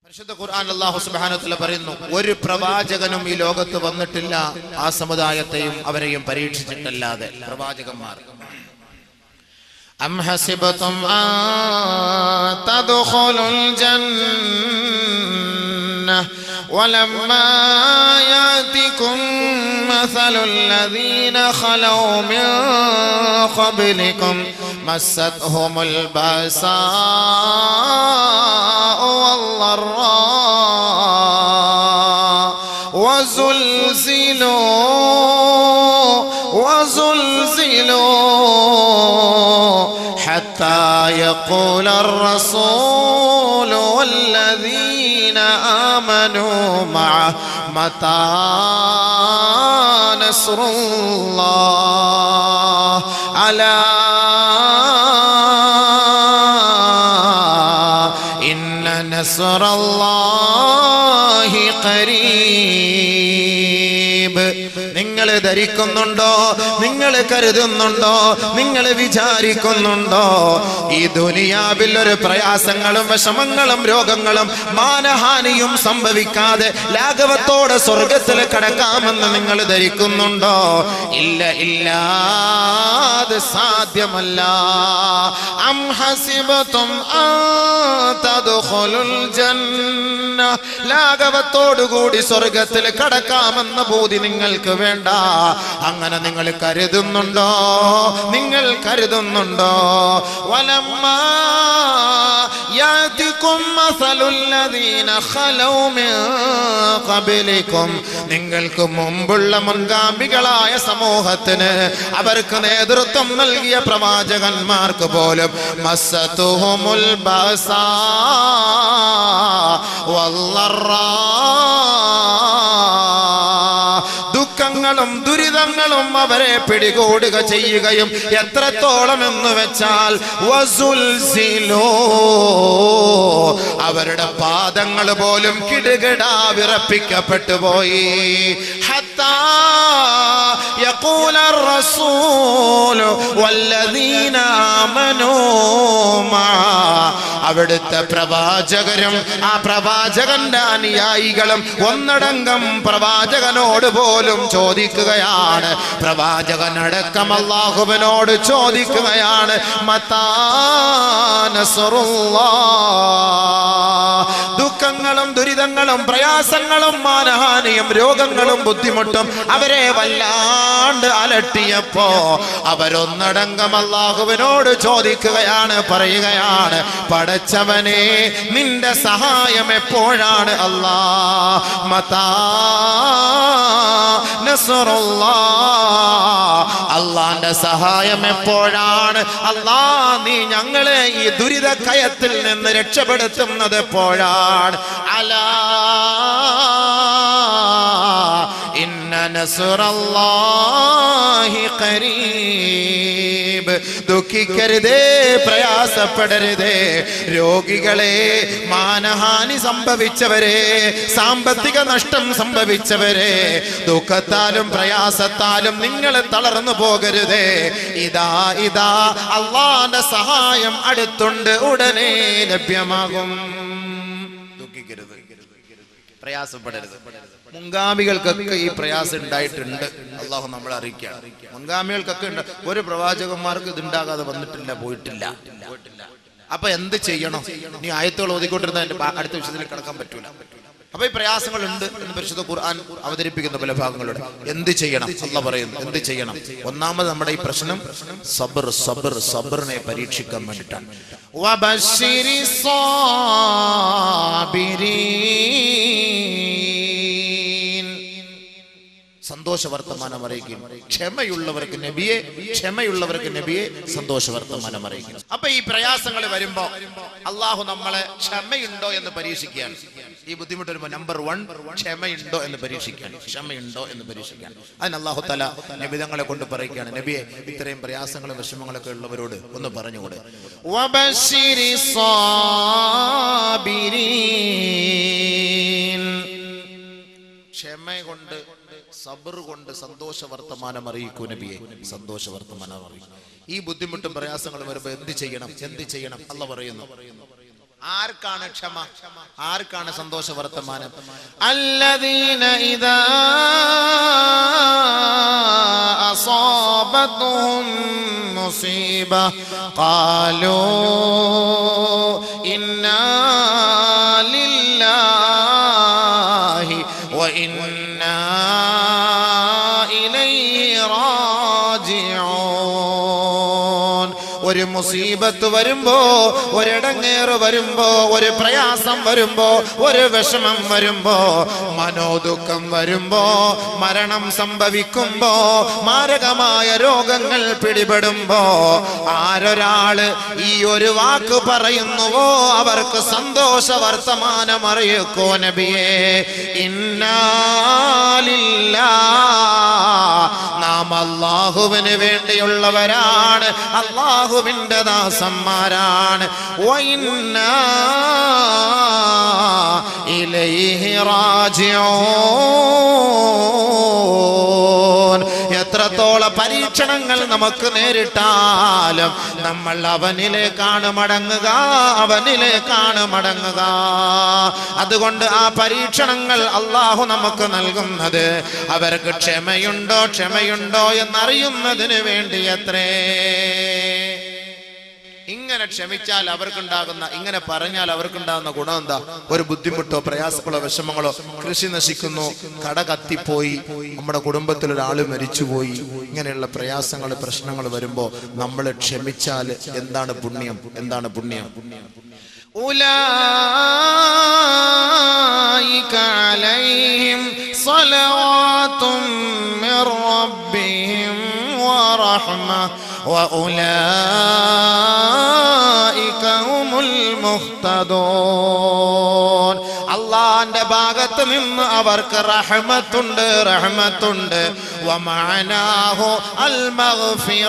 പരിശുദ്ധ ഖുർആൻ അല്ലാഹു സുബ്ഹാനഹു വതആല പറയുന്നു ഒരു പ്രവാചകനും ഈ ലോകത്ത് വന്നിട്ടില്ല ആ സമുദായത്തെയും അവരെയും പരീക്ഷിച്ചിട്ടല്ലാതെ പ്രവാചകന്മാർ أم حسبتم أن تدخلوا الجنة ولما يأتكم مثل الذين خلوا من قبلكم مستهم البأساء والضراء وزلزلوا وزلزلوا حتى يقول الرسول والذين آمنوا معه متى نصر الله ألا إن نصر الله قريب നിങ്ങൾ ധരിക്കുന്നുണ്ടോ നിങ്ങൾ കരുതുന്നുണ്ടോ നിങ്ങൾ വിചാരിക്കുന്നുണ്ടോ ഈ ദുനിയാവിൽ ഒരു പ്രയാസങ്ങളും വിഷമങ്ങളും രോഗങ്ങളും മാനഹാനിയും സംഭവിക്കാതെ ലാഘവത്തോടെ സ്വർഗത്തിൽ കടക്കാമെന്ന് നിങ്ങൾ ധരിക്കുന്നുണ്ടോ ഇല്ല ഇല്ല അത് സാധ്യമല്ല അം ഹസിബത്തും അൻ തദ്ഖുലുൽ ജന്ന ലാഘവത്തോടുകൂടി സ്വർഗത്തിൽ കടക്കാമെന്ന ബോധി നിങ്ങൾക്ക് വേണ്ട അങ്ങനെ നിങ്ങൾ കരുതുന്നുണ്ടോ നിങ്ങൾ കരുതുന്നുണ്ടോ വലമ്മാ يأتكم مثل الذين خلوا من قبلكم നിങ്ങൾക്ക് മുമ്പുള്ള മുൻഗാമികളായ സമൂഹത്തിന് അവർക്ക് നേതൃത്വം നൽകിയ പ്രവാചകന്മാർക്ക് പോലും മസ്സത്തുഹുമുൽ ബസാ വല്ലറാ ദുഃഖങ്ങളും ദുരിതങ്ങളും അവരെ പിടികൂടുക ചെയ്യുകയും എത്രത്തോളം എന്ന് വെച്ചാൽ വസുൽസിലോ അവരുടെ പാദങ്ങൾ പോലും കിടുകിടാ വിറപ്പിക്കപ്പെട്ടു പോയി ഹത്താ يقول الرسول والذين آمنوا معه അവിടുത്തെ പ്രവാചകരും ആ പ്രവാചകന്റെ അനുയായികളും ഒന്നടങ്കം പ്രവാചകനോട് പോലും ചോദിക്കുകയാണ് പ്രവാചകനടക്കം അള്ളാഹുവിനോട് ചോദിക്കുകയാണ് മത്താ നസ്റുല്ലാ. ദുഃഖങ്ങളും ദുരിതങ്ങളും പ്രയാസങ്ങളും മാനഹാനിയും രോഗങ്ങളും ബുദ്ധിമുട്ടും അവരെ വല്ലാണ്ട് അലട്ടിയപ്പോ അവരൊന്നടങ്കം അള്ളാഹുവിനോട് ചോദിക്കുകയാണ് പറയുകയാണ് പടച്ചവനെ നിന്റെ സഹായം എപ്പോഴാണ് അല്ലാ മതാ നസ്റുല്ലാ. അള്ളാന്റെ സഹായം എപ്പോഴാണ് അല്ലാ നീ ഞങ്ങളെ ഈ ദുരിത കയത്തിൽ നിന്ന് രക്ഷപ്പെടുത്തുന്നത് എപ്പോഴാണ് അലാ ഇന്ന നസ്റല്ലാഹി ഖരീബ് ദുഃഖിക്കരുതേ പ്രയാസപ്പെടരുതേ രോഗികളെ മാനഹാനി സംഭവിച്ചവരെ സാമ്പത്തിക നഷ്ടം സംഭവിച്ചവരെ ദുഃഖത്താലും പ്രയാസത്താലും നിങ്ങൾ തളർന്നു പോകരുതേ ഇതാ ഇതാ അള്ളാന്റെ സഹായം അടുത്തുണ്ട് ഉടനെ ലഭ്യമാകും ദുഃഖിക്കരുത് പ്രയാസപ്പെടരുത് മുൻഗാമികൾക്കൊക്കെ ഈ പ്രയാസം ഉണ്ടായിട്ടുണ്ട് അള്ളാഹു നമ്മളെ അറിയിക്കുകയാണ് മുൻഗാമികൾക്കൊക്കെ ഉണ്ട് ഒരു പ്രവാചകന്മാർക്ക് ഇത് ഉണ്ടാകാതെ വന്നിട്ടില്ല പോയിട്ടില്ല അപ്പൊ എന്ത് ചെയ്യണം നീ ആയത്തുകൾ ഓതിക്കൊണ്ടിരുന്ന അതിന്റെ ബാ- അടുത്ത വിഷയത്തിൽ കിടക്കാൻ പറ്റൂല അപ്പൊ ഈ പ്രയാസങ്ങൾ ഉണ്ട് എന്ന് പരിശുദ്ധ ഖുർആൻ അവതരിപ്പിക്കുന്ന പല ഭാഗങ്ങളുണ്ട് എന്ത് ചെയ്യണം അല്ല പറയുന്നു എന്ത് ചെയ്യണം ഒന്നാമത് നമ്മുടെ ഈ പ്രശ്നം സബർ സബർ സബറിനെ പരീക്ഷിക്കാൻ വേണ്ടിയിട്ടാണ് وبشر الصابرين സന്തോഷ വർത്തമാനം അറിയിക്കും ക്ഷമയുള്ളവർക്ക് നബിയെ ക്ഷമയുള്ളവർക്ക് നബിയെ സന്തോഷ വർത്തമാനം അറിയിക്കും അപ്പൊ ഈ പ്രയാസങ്ങൾ വരുമ്പോ അള്ളാഹു നമ്മളെ ക്ഷമയുണ്ടോ എന്ന് പരീക്ഷിക്കുകയാണ് ഈ ബുദ്ധിമുട്ട് വരുമ്പോ നമ്പർ വൺ ക്ഷമയുണ്ടോ എന്ന് പരീക്ഷിക്കാൻ ക്ഷമയുണ്ടോ എന്ന് പരീക്ഷിക്കാൻ അതിന് അള്ളാഹു തല നബിതങ്ങളെ കൊണ്ട് പറയുകയാണ് നബിയെ ഇത്രയും പ്രയാസങ്ങളും വിഷമങ്ങളൊക്കെ ഉള്ളവരോട് ഒന്ന് പറഞ്ഞുകൂടെ وبشر الصابرين ക്ഷമ കൊണ്ട് സബർ കൊണ്ട് സന്തോഷ വർത്തമാനം അറിയിക്കൂ നബിയെ സന്തോഷ വർത്തമാനം അറിയിക്കും ഈ ബുദ്ധിമുട്ടും പ്രയാസങ്ങളും വരുമ്പോ എന്ത് ചെയ്യണം എന്ത് ചെയ്യണം അല്ല പറയുന്നു ആർക്കാണ് ക്ഷമ ആർക്കാണ് സന്തോഷ വർത്തമാനം الذين إذا أصابتهم مصيبة قالوا إنا لله وإنا إليه راجعون ഒരു മുസീബത്ത് വരുമ്പോ ഒരിടങ്ങേറ് വരുമ്പോ ഒരു പ്രയാസം വരുമ്പോ ഒരു വിഷമം വരുമ്പോ മനോദുഃഖം വരുമ്പോ മരണം സംഭവിക്കുമ്പോ മാരകമായ രോഗങ്ങൾ പിടിപെടുമ്പോ ആരൊരാള് ഈ ഒരു വാക്ക് പറയുന്നുവോ അവർക്ക് സന്തോഷ വർത്തമാനം അറിയിക്കോ നബിയേ ഇന്നാലില്ലാ നാം അള്ളാഹുവിന് വേണ്ടിയുള്ളവരാണ് അള്ളാഹുവിന്റെ ദാസന്മാരാണ് വൈന്നാ ഇലൈഹി റാജിഊൻ എത്രത്തോളം പരീക്ഷണങ്ങൾ നമുക്ക് നേരിട്ടാലും നമ്മൾ അവനിലേക്കാണ് മടങ്ങുക അവനിലേക്കാണ് മടങ്ങുക അതുകൊണ്ട് ആ പരീക്ഷണങ്ങൾ അള്ളാഹു നമുക്ക് നൽകുന്നത് അവർക്ക് ക്ഷമയുണ്ടോ ക്ഷമയുണ്ടോ എന്നറിയുന്നതിന് വേണ്ടി എത്രേ ഇങ്ങനെ ക്ഷമിച്ചാൽ അവർക്കുണ്ടാകുന്ന ഇങ്ങനെ പറഞ്ഞാൽ അവർക്കുണ്ടാകുന്ന ഗുണം എന്താ ഒരു ബുദ്ധിമുട്ടോ പ്രയാസങ്ങളോ വിഷമങ്ങളോ കൃഷി നശിക്കുന്നു കട കത്തിപ്പോയി നമ്മുടെ കുടുംബത്തിൽ ഒരാൾ മരിച്ചുപോയി ഇങ്ങനെയുള്ള പ്രയാസങ്ങൾ പ്രശ്നങ്ങൾ വരുമ്പോ നമ്മൾ ക്ഷമിച്ചാൽ എന്താണ് പുണ്യം എന്താണ് പുണ്യം أولئك عليهم صلوات من ربهم ورحمة وأولئك هم المهتدون അള്ളാന്റെ ഭാഗത്ത് നിന്ന് അവർക്ക് റഹ്മത്തുണ്ട് റഹ്മത്തുണ്ട് വമഅനാഹു അൽ മഗ്ഫിറ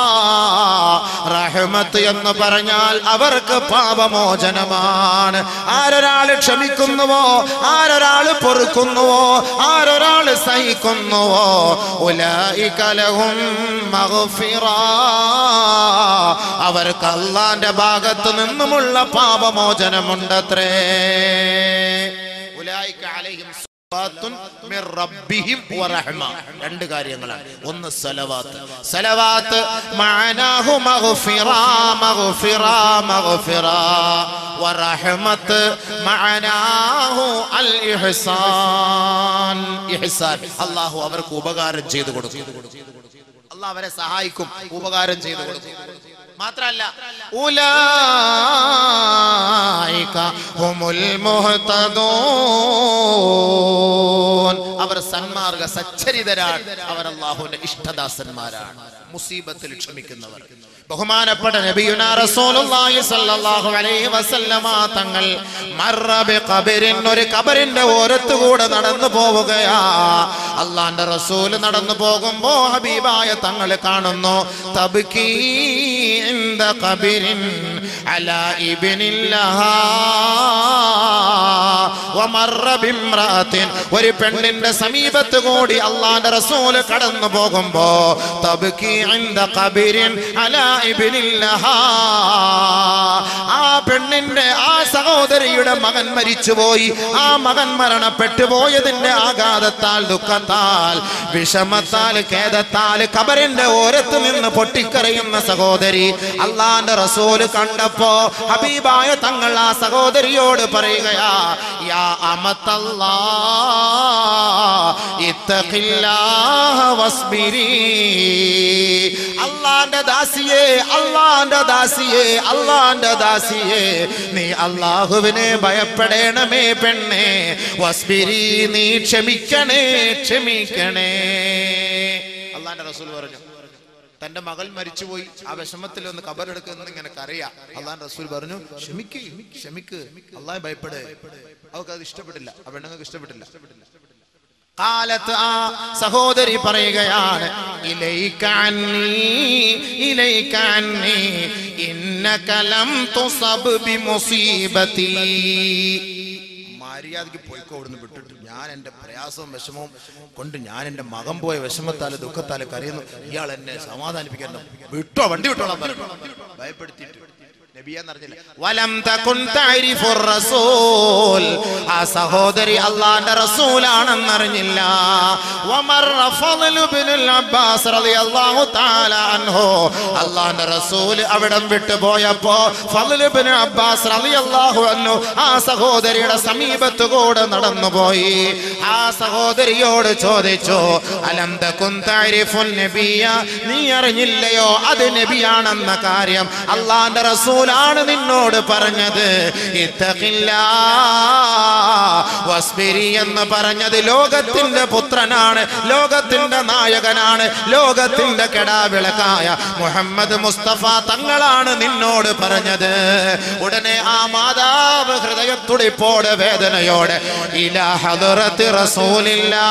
റഹ്മത്ത് എന്ന് പറഞ്ഞാൽ അവർക്ക് പാപമോചനമാണ് ആരൊരാൾ ക്ഷമിക്കുന്നുവോ ആരൊരാൾ പൊറുക്കുന്നുവോ ആരൊരാൾ സഹിക്കുന്നുവോ ഉലൈക ലഹും മഗ്ഫിറ അവർക്ക് അള്ളാന്റെ ഭാഗത്ത് നിന്നുമുള്ള പാപമോചനമുണ്ടത്രേ ഉലായിക അലൈഹിം സ്വലാത്തുൻ മിർ റബ്ബിഹിം വറഹ്മ. രണ്ട് കാര്യങ്ങളാണ് ഒന്ന് സലവാത്ത് സലവാത്ത് മഅനാഹു മഗ്ഫിറ മഗ്ഫിറ മഗ്ഫിറ വറഹ്മത്ത് മഅനാഹു അൽ ഇഹ്സാൻ ഇഹ്സാൻ അള്ളാഹു അവർക്ക് ഉപകാരം ചെയ്തു കൊടുക്കും അള്ളാഹ് അവരെ സഹായിക്കും ഉപകാരം ചെയ്തു കൊടുക്കും മാത്രല്ല ഉലൈക ഹുമുൽ മുഹ്തദൂൻ അവർ സന്മാർഗ സച്ചരിതരാണ് അവർ അള്ളാഹുവിന്റെ ഇഷ്ടദാസന്മാരാണ് മുസീബത്തിൽ ക്ഷമിക്കുന്നവർ ബഹുമാനപ്പെട്ട നബിയുന റസൂലുള്ളാഹി സ്വല്ലല്ലാഹു അലൈഹി വസല്ലമ തങ്ങൾ മർറ ബിഖബരിൻ ഒരു ഖബറിന്റെ ഓരത്ത് കൂടെ നടന്നു പോവുകയാ അള്ളാന്റെ റസൂൽ നടന്നു പോകുമ്പോ ഹബീബായ തങ്ങൾ കാണുന്നു തബ്കീ ഇൻദ ഖബരിൻ അലാ ഇബ്നില്ലഹാ വമർറ ബിംറഅത്തിൻ ഒരു പെണ്ണിന്റെ സമീപത്ത് കൂടി അള്ളാന്റെ റസൂല് കടന്നു പോകുമ്പോ തബ്കീ ഇൻദ ഖബരിൻ അലാ ഇബ്നില്ലഹാ ആ പെണ്ണിന്റെ ആ സഹോദരിയുടെ മകൻ മരിച്ചുപോയി ആ മകൻ മരണപ്പെട്ടു പോയതിന്റെ ആഘാതത്താൽ ദുഃഖത്താൽ വിഷമത്താൽ ഖേദത്താൽ കബറിന്റെ ഓരത്ത് നിന്ന് പൊട്ടിക്കരയുന്ന സഹോദരി അള്ളാന്റെ റസൂല് കണ്ടപ്പോ ഹബീബായ തങ്ങൾ ആ സഹോദരിയോട് പറയുകയാ യാ അമത്തല്ലാ ഇത്തഖില്ലാഹ വസ്ബിരി അള്ളാന്റെ ദാസിയെ അള്ളാന്റെ ദാസിയെ അള്ളാന്റെ ദാസിയെ നീ അള്ളാഹുവിനെ ഭയപ്പെടണമേ പെണ്ണേ വസ്ബിരി നീ ക്ഷമിക്കണേ ക്ഷമിക്കണേ അള്ളാന്റെ റസൂൽ പറഞ്ഞു തന്റെ മകൾ മരിച്ചുപോയി ആ വിഷമത്തിൽ ഒന്ന് കബറെടുക്കുന്ന ഇങ്ങനെ കരയാ അള്ളാൻ റസൂൽ പറഞ്ഞു ക്ഷമിക്ക് ക്ഷമിക്ക് അള്ളാഹ് ഭയപ്പെട് അവർക്ക് അത് ഇഷ്ടപ്പെട്ടില്ല ആ പെണ്ണുങ്ങൾക്ക് ഇഷ്ടപ്പെട്ടില്ല കാലത്ത് ആ സഹോദരി പറയുകയാണ് ഇലൈക അന്നീ, ഇലൈക അന്നീ, ഇന്നക ലം തുസബ് ബിമുസീബതീ. മര്യാദക്ക് പോയിക്കോ അവിടുന്ന് വിട്ടിട്ട് ഞാൻ എന്റെ പ്രയാസവും വിഷമവും കൊണ്ട് ഞാൻ എന്റെ മകൻ പോയ വിഷമത്താല് കരയുന്നു ഇയാൾ എന്നെ സമാധാനിപ്പിക്കാൻ വിട്ടോ വണ്ടി വിട്ടോളാൻ പറഞ്ഞു ഭയപ്പെടുത്തിയിട്ട് നബിയെന്നറിഞ്ഞില്ല വലം തകുൻ തഅരിഫുർ റസൂൽ ആ സഹോദരി അള്ളാന്റെ റസൂലാണെന്നറിഞ്ഞില്ല വമർറ ഫളലു ഇബ്നുൽ അബ്ബാസ് റളിയല്ലാഹു തആല അൻഹു അള്ളാന്റെ റസൂൽ അവിടം വിട്ടു പോയപ്പോ ഫളലു ഇബ്നു അബ്ബാസ് റളിയല്ലാഹു അൻഹു ആ സഹോദരിയുടെ സമീപത്ത് കൂടെ നടന്നുപോയി ആ സഹോദരിയോട് ചോദിച്ചു അലം തകുൻ തഅരിഫുൻ നബിയ നീ അറിഞ്ഞില്ലയോ അത് നബിയാണെന്ന കാര്യം അള്ളാന്റെ റസൂലാണ് നിന്നോട് പറഞ്ഞത് ഇത്തഖില്ലാ വസ്ബിരി എന്ന് പറഞ്ഞത് ലോകത്തിന്റെ പുത്രനാണ് ലോകത്തിന്റെ നായകനാണ് ലോകത്തിന്റെ കെടാവിളക്കായ മുഹമ്മദ് മുസ്തഫ തങ്ങളാണ് നിന്നോട് പറഞ്ഞത് ഉടനെ ആ മാതാവ് ഹൃദയത്തുടിപ്പോടെ വേദനയോടെ ഇലാ ഹദറത്ത് റസൂലില്ലാ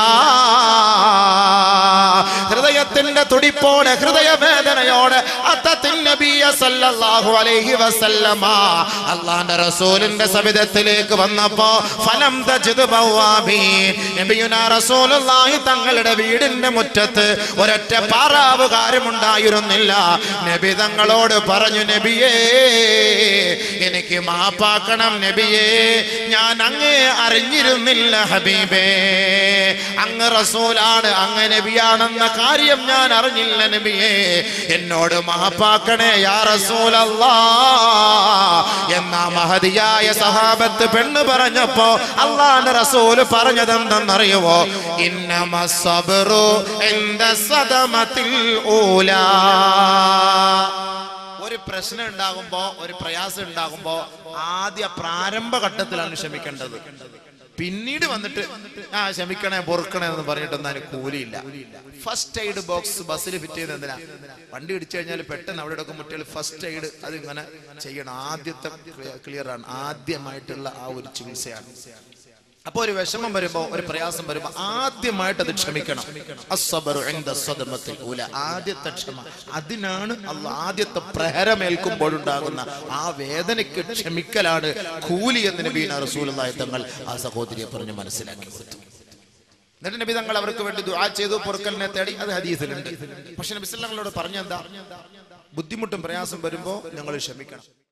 ഹൃദയത്തിന്റെ തുടിപ്പോടെ ഹൃദയവേദനയോടെ അത്തത്തിൻ നബിയ സല്ലല്ലാഹു അലൈഹി വസല്ലമ അള്ളാന്റെ റസൂലിന്റെ സവിധത്തിലേക്ക് വന്നപ്പോ ഫലം തജിദ് ബവാബീൻ നബിയുനാ റസൂലുള്ളാഹി തങ്ങളുടെ വീടിന്റെ മുറ്റത്ത് ഒരൊറ്റ പാറാവുകാരും ഉണ്ടായിരുന്നില്ല നബി തങ്ങളോട് പറഞ്ഞു നബിയേ എനിക്ക് മാപ്പാക്കണം നബിയേ ഞാൻ അങ്ങേ അറിഞ്ഞിരുന്നില്ല ഹബീബേ അങ്ങ് റസൂലാണ് അങ്ങ് നബിയാണെന്ന കാര്യം ഞാൻ അറിഞ്ഞില്ല നബിയേ എന്നോട് മാപ്പാക്കണേ യാ റസൂലല്ലാ എന്ന മഹതിയായ സഹാബത്ത് പെണ്ണ് പറഞ്ഞപ്പോ അള്ളാന്റെ റസൂല് പറഞ്ഞതെന്തെന്നറിയുവോ ഇന്നമ സബറു എന്ത സദമത്തിൽ ഊലാ ഒരു പ്രശ്നം ഉണ്ടാകുമ്പോ ഒരു പ്രയാസം ഉണ്ടാകുമ്പോ ആദ്യ പ്രാരംഭ ഘട്ടത്തിലാണ് ക്ഷമിക്കേണ്ടത് പിന്നീട് വന്നിട്ട് ആ ക്ഷമിക്കണേ പൊറുക്കണേ എന്ന് പറഞ്ഞിട്ടൊന്നും അതിന് കൂലിയില്ല ഫസ്റ്റ് എയ്ഡ് ബോക്സ് ബസ്സിൽ ഫിറ്റ് ചെയ്ത് എന്തിനാ വണ്ടി ഇടിച്ചു കഴിഞ്ഞാൽ പെട്ടെന്ന് അവിടെ ഒക്കെ മുട്ടിയാൽ ഫസ്റ്റ് എയ്ഡ് അത് ഇങ്ങനെ ചെയ്യണം ആദ്യത്തെ ക്ലിയർ ആണ് ആദ്യമായിട്ടുള്ള ആ ഒരു ചികിത്സയാണ് അപ്പൊ ഒരു വിഷമം വരുമ്പോ ഒരു പ്രയാസം വരുമ്പോ ആദ്യമായിട്ട് അത് ക്ഷമിക്കണം അസ്സബറു ഇൻദ സദമത്തിൽ ഊല ആദ്യത്തെ ക്ഷമ അതിനാണ് അല്ല ആദ്യത്തെ പ്രഹരമേൽക്കുമ്പോഴുണ്ടാകുന്ന ആ വേദനയ്ക്ക് ക്ഷമിക്കലാണ് കൂലി എന്ന് നബീന റസൂലുള്ളാഹി തങ്ങൾ ആ സഹോദരിയെ പറഞ്ഞ് മനസ്സിലാക്കി കൊടുത്തു എന്നിട്ട് നബി തങ്ങൾ അവർക്ക് വേണ്ടി ദുആ ചെയ്തു പൊറുക്കലിനെ തേടി അത് ഹദീസിലുണ്ട് പക്ഷെ നബി സല്ലല്ലാഹു അലൈഹി വസല്ലം പറഞ്ഞെന്താ ബുദ്ധിമുട്ടും പ്രയാസം വരുമ്പോ ഞങ്ങൾ ക്ഷമിക്കണം